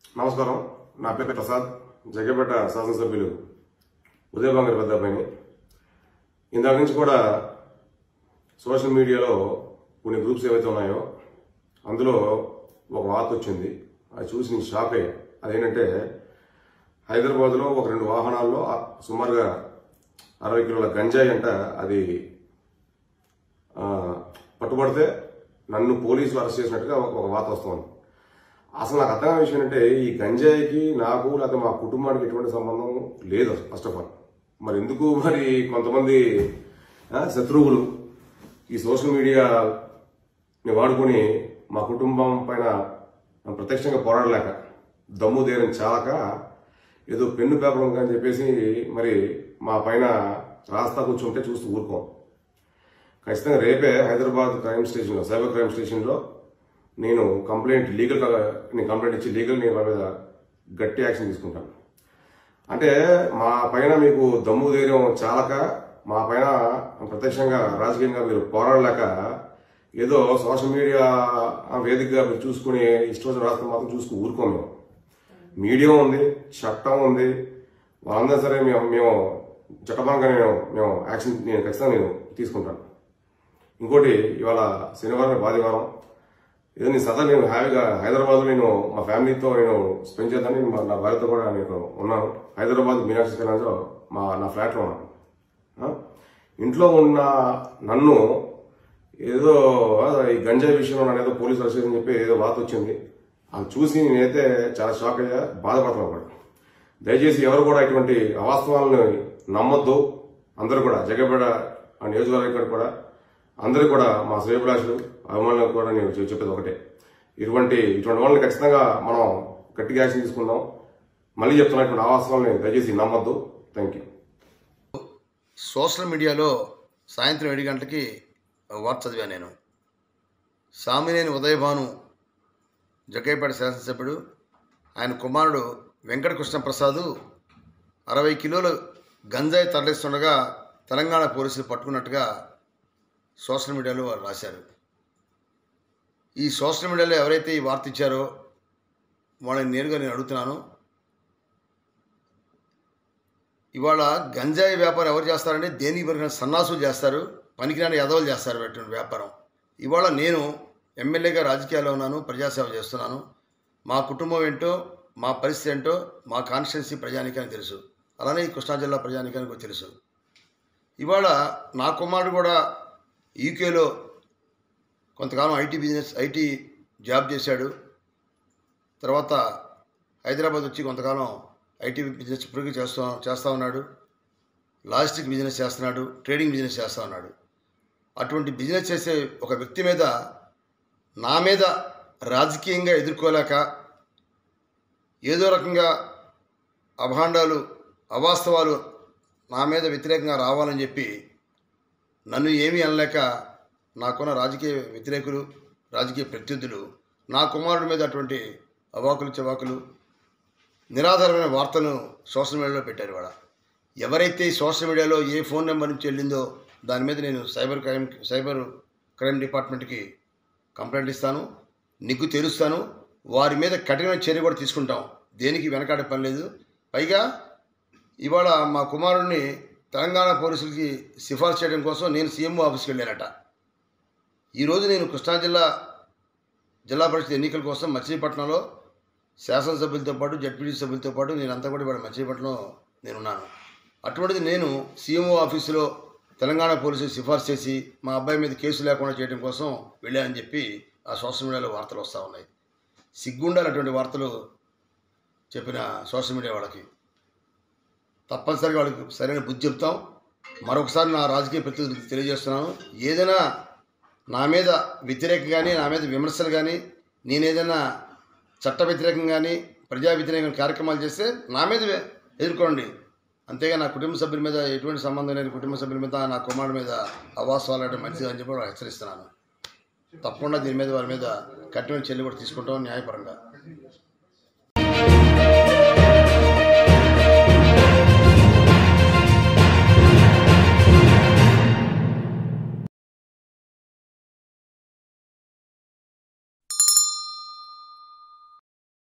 నమస్కారం నా పేరు ప్రసాద్ జగ్గపేట శాసనసభ్యులు ఉదయభాంగర్ పెద్ద అబ్బాయిని ఇందాక నుంచి కూడా సోషల్ మీడియాలో కొన్ని గ్రూప్స్ ఏవైతే ఉన్నాయో అందులో ఒక వార్త వచ్చింది అది చూసి నేను షాక్ అయ్యా అదేంటంటే హైదరాబాద్లో ఒక రెండు వాహనాల్లో ఆ సుమారుగా అరవై కిలోల గంజాయి అంట అది ఆ, పట్టుబడితే నన్ను పోలీసులు అరెస్ట్ చేసినట్టుగా ఒక ఒక వార్త వస్తుంది అసలు నాకు అర్థమైన విషయం ఏంటంటే ఈ గంజాయికి నాకు లేకపోతే మా కుటుంబానికి ఎటువంటి సంబంధం లేదు ఫస్ట్ ఆఫ్ ఆల్ మరి ఎందుకు మరి కొంతమంది ఆ, శత్రువులు ఈ సోషల్ మీడియాని వాడుకొని మా కుటుంబం పైన ప్రత్యక్షంగా పోరాడలేక దమ్ము ధైర్యం చాలక ఏదో పెన్ను పేపర్ ఉంది అని చెప్పేసి మరి మా పైన రాస్తా కూర్చుంటే చూస్తూ ఊరుకోం ఖచ్చితంగా రేపే హైదరాబాద్ క్రైమ్ స్టేషన్లో సైబర్ క్రైమ్ స్టేషన్లో నేను కంప్లైంట్ లీగల్ నేను కంప్లైంట్ ఇచ్చి లీగల్ నేను వాళ్ళ మీద గట్టి యాక్షన్ తీసుకుంటాను అంటే మా పైన మీకు దమ్ము ధైర్యం చాలక మా పైన ప్రత్యక్షంగా రాజకీయంగా మీరు పోరాడలేక ఏదో సోషల్ మీడియా వేదికగా మీరు చూసుకుని ఇష్టం రాష్ట్రం మాత్రం చూసుకుని ఊరుకోం మేము మీడియా ఉంది చట్టం ఉంది వాళ్ళందరూ సరే మేము మేము చట్టపరంగా నేను మేము యాక్షన్ నేను ఖచ్చితంగా నేను తీసుకుంటాను ఇంకోటి ఇవాళ శనివారం ఆదివారం ఏదో నేను సదా నేను హ్యాపీగా హైదరాబాద్లో నేను మా ఫ్యామిలీతో నేను స్పెండ్ చేద్దామని మా- నా భార్యతో కూడా నేను ఉన్నాను హైదరాబాద్ మీనాక్షి కళాంలో మా నా ఫ్లాట్లో ఉన్నాను ఆ? ఇంట్లో ఉన్న నన్ను ఏదో ఆ, ఈ గంజాయి విషయంలో నన్ను ఏదో పోలీసు అరెస్ట్ అని చెప్పి ఏదో వార్త వచ్చింది అది చూసి నేనైతే చాలా షాక్ అయ్యా బాధపడుతున్నాను కూడా దయచేసి ఎవరు కూడా ఇటువంటి అవాస్తవాలను నమ్మొద్దు అందరూ కూడా జగబేడ ఆ నియోజకవర్గం కూడా అందరూ కూడా మా శ్రేయభిలాషులు అభిమానులకు కూడా నేను చె- చెప్పేది ఒకటే ఇటువంటి ఇటువంటి వాళ్ళని ఖచ్చితంగా మనం గట్టిగా యాక్షన్ తీసుకుందాం మళ్ళీ చెప్తున్నటువంటి అవాస్తవాలని దయచేసి నమ్మొద్దు థ్యాంక్ యూ సోషల్ మీడియాలో సాయంత్రం ఏడు గంటలకి ఒక వార్త చదివాను నేను సామినేని ఉదయభాను జగ్గైపేట శాసనసభ్యుడు ఆయన కుమారుడు వెంకటకృష్ణ ప్రసాద్ అరవై కిలోలు గంజాయి తరలిస్తుండగా తెలంగాణ పోలీసులు పట్టుకున్నట్టుగా సోషల్ మీడియాలో వారు రాశారు ఈ సోషల్ మీడియాలో ఎవరైతే ఈ వార్త ఇచ్చారో వాళ్ళని నేరుగా నేను అడుగుతున్నాను ఇవాళ గంజాయి వ్యాపారం ఎవరు చేస్తారంటే దేనికి పనికిరాని సన్నాసులు చేస్తారు పనికిరాని యదవులు చేస్తారు అటువంటి వ్యాపారం ఇవాళ నేను ఎమ్మెల్యేగా రాజకీయాల్లో ఉన్నాను ప్రజాసేవ చేస్తున్నాను మా కుటుంబం ఏంటో మా పరిస్థితి ఏంటో మా కాన్స్టిట్యున్సీ ప్రజానికానికి తెలుసు అలానే ఈ కృష్ణా జిల్లా ప్రజానికానికి కూడా తెలుసు ఇవాళ నా కుమారుడు కూడా యూకేలో కొంతకాలం ఐటీ బిజినెస్ ఐటీ జాబ్ చేశాడు తర్వాత హైదరాబాద్ వచ్చి కొంతకాలం ఐటీ బిజినెస్ ఇప్పటికీ చేస్తూ చేస్తూ ఉన్నాడు లాజిస్టిక్ బిజినెస్ చేస్తున్నాడు ట్రేడింగ్ బిజినెస్ చేస్తూ ఉన్నాడు అటువంటి బిజినెస్ చేసే ఒక వ్యక్తి మీద నా మీద రాజకీయంగా ఎదుర్కోలేక ఏదో రకంగా అభాండాలు అవాస్తవాలు నా మీద వ్యతిరేకంగా రావాలని చెప్పి నన్ను ఏమీ అనలేక నాకున్న రాజకీయ వ్యతిరేకులు రాజకీయ ప్రత్యర్థులు నా కుమారుడి మీద అటువంటి అవాకులు చెవాకులు నిరాధారమైన వార్తలను సోషల్ మీడియాలో పెట్టారు ఇవాళ ఎవరైతే ఈ సోషల్ మీడియాలో ఏ ఫోన్ నెంబర్ నుంచి వెళ్ళిందో దాని మీద నేను సైబర్ క్రైమ్ సైబర్ క్రైమ్ డిపార్ట్మెంట్కి కంప్లైంట్ ఇస్తాను నిగ్గు తెలుస్తాను వారి మీద కఠినమైన చర్య కూడా తీసుకుంటాం దేనికి వెనకాడే పని లేదు పైగా ఇవాళ మా కుమారుడిని తెలంగాణ పోలీసులకి సిఫార్సు చేయడం కోసం నేను సీఎంఓ ఆఫీస్కి వెళ్ళానట ఈరోజు నేను కృష్ణా జిల్లా జిల్లా పరిషత్ ఎన్నికల కోసం మచిలీపట్నంలో శాసనసభ్యులతో పాటు జడ్పీటీ సభ్యులతో పాటు నేనంతా కూడా ఇవాళ మచిలీపట్నంలో నేనున్నాను అటువంటిది నేను సీఎంఓ ఆఫీసులో తెలంగాణ పోలీసులు సిఫార్సు చేసి మా అబ్బాయి మీద కేసు లేకుండా చేయడం కోసం వెళ్ళానని చెప్పి ఆ సోషల్ మీడియాలో వార్తలు వస్తూ ఉన్నాయి సిగ్గుండాలి అటువంటి వార్తలు చెప్పిన సోషల్ మీడియా వాళ్ళకి తప్పనిసరిగా వాళ్ళకి సరైన బుద్ధి చెప్తాం మరొకసారి నా రాజకీయ ప్రతినిధులకు తెలియజేస్తున్నాను ఏదైనా నా మీద వ్యతిరేకం కానీ నా మీద విమర్శలు కానీ నేను ఏదైనా చట్ట వ్యతిరేకం కానీ ప్రజా వ్యతిరేకం కార్యక్రమాలు చేస్తే నా మీద ఎదుర్కోండి అంతేగా నా కుటుంబ సభ్యుల మీద ఎటువంటి సంబంధం లేని కుటుంబ సభ్యుల మీద నా కుమారుడి మీద అవాసాలు అంటే మంచిది అని చెప్పి వాళ్ళకి హెచ్చరిస్తున్నాను తప్పకుండా దీని మీద వారి మీద కఠిన చర్యలు కూడా తీసుకుంటాం న్యాయపరంగా